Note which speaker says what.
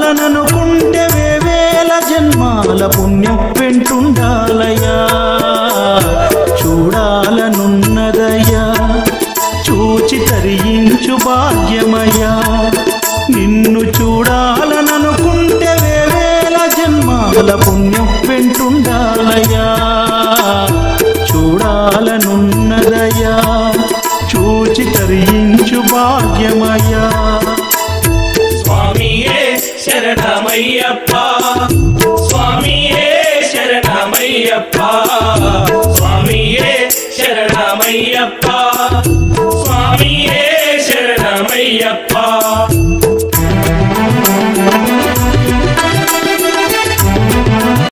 Speaker 1: చూడాలననుకుంటే వేవేల జన్మాల పుణ్యం వెంటుండాలయ్యా చూడాలనున్నదయ్యా చూచి తరించు భాగ్యమయ్యా నిన్ను చూడాలననుకుంటే వేవేల జన్మాల పుణ్యం వెంటుండాలయ్యా చూడాలనున్నదయ్యా చూచి తరించు భాగ్యమయ్యా
Speaker 2: స్వామియే శరణమయ్యప్ప స్వామియే శరణమయ్యప్ప స్వామియే శరణమయ్యప్ప స్వామియే శరణమయ్యప్ప